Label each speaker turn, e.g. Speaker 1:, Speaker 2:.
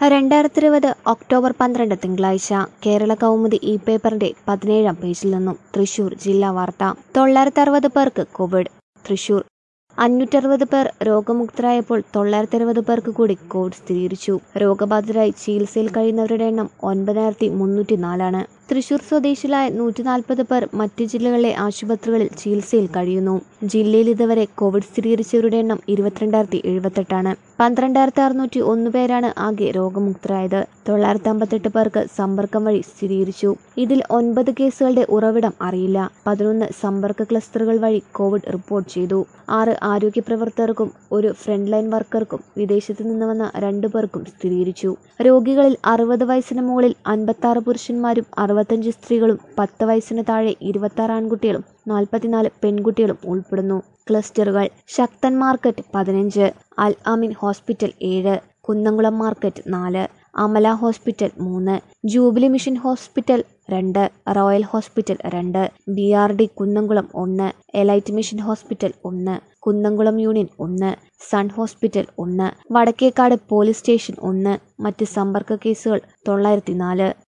Speaker 1: രണ്ടായിരത്തി ഇരുപത് ഒക്ടോബർ പന്ത്രണ്ട് തിങ്കളാഴ്ച കേരള കൗമുദി ഇ പേപ്പറിന്റെ പതിനേഴാം പേജിൽ നിന്നും തൃശൂർ ജില്ലാ വാർത്ത തൊള്ളായിരത്തി അറുപത് പേർക്ക് കോവിഡ് തൃശൂർ അഞ്ഞൂറ്ററുപത് പേർ രോഗമുക്തരായപ്പോൾ തൊള്ളായിരത്തി അറുപത് പേർക്ക് കൂടി കോവിഡ് സ്ഥിരീകരിച്ചു രോഗബാധിതരായി ചികിത്സയിൽ കഴിയുന്നവരുടെ എണ്ണം ഒൻപതിനായിരത്തി മുന്നൂറ്റി നാലാണ് തൃശൂർ സ്വദേശികളായ നൂറ്റി നാൽപ്പത് പേർ മറ്റ് ജില്ലകളിലെ ആശുപത്രികളിൽ ചികിത്സയിൽ കഴിയുന്നു ജില്ലയിൽ ഇതുവരെ കോവിഡ് സ്ഥിരീകരിച്ചവരുടെ എണ്ണം ഇരുപത്തിരണ്ടായിരത്തി എഴുപത്തെട്ടാണ് പന്ത്രണ്ടായിരത്തി അറുന്നൂറ്റി ഒന്ന് പേരാണ് ആകെ രോഗമുക്തരായത് തൊള്ളായിരത്തി അമ്പത്തെട്ട് പേർക്ക് സമ്പർക്കം വഴി സ്ഥിരീകരിച്ചു ഇതിൽ ഒൻപത് കേസുകളുടെ ഉറവിടം അറിയില്ല പതിനൊന്ന് സമ്പർക്ക ക്ലസ്റ്ററുകൾ വഴി കോവിഡ് റിപ്പോർട്ട് ചെയ്തു ആറ് ആരോഗ്യ പ്രവർത്തകർക്കും ഒരു ഫ്രണ്ട് ലൈൻ വർക്കർക്കും വിദേശത്തു നിന്ന് വന്ന രണ്ടു പേർക്കും സ്ഥിരീകരിച്ചു രോഗികളിൽ അറുപത് വയസ്സിന് മുകളിൽ അൻപത്തി പുരുഷന്മാരും അറുപത്തഞ്ച് സ്ത്രീകളും പത്ത് വയസ്സിന് താഴെ ഇരുപത്തി ആറ് ആൺകുട്ടികളും നാൽപ്പത്തിനാല് പെൺകുട്ടികളും ഉൾപ്പെടുന്നു ക്ലസ്റ്ററുകൾ ശക്തൻ മാർക്കറ്റ് പതിനഞ്ച് അൽ അമിൻ ഹോസ്പിറ്റൽ ഏഴ് കുന്നംകുളം മാർക്കറ്റ് നാല് അമല ഹോസ്പിറ്റൽ മൂന്ന് ജൂബിലി മിഷൻ ഹോസ്പിറ്റൽ രണ്ട് റോയൽ ഹോസ്പിറ്റൽ രണ്ട് ബി ആർ ഡി കുന്നംകുളം ഒന്ന് എലൈറ്റ് മിഷൻ ഹോസ്പിറ്റൽ ഒന്ന് കുന്നംകുളം യൂണിയൻ ഒന്ന് സൺ ഹോസ്പിറ്റൽ ഒന്ന് വടക്കേക്കാട് പോലീസ് സ്റ്റേഷൻ ഒന്ന് മറ്റ് സമ്പർക്ക കേസുകൾ തൊള്ളായിരത്തി നാല്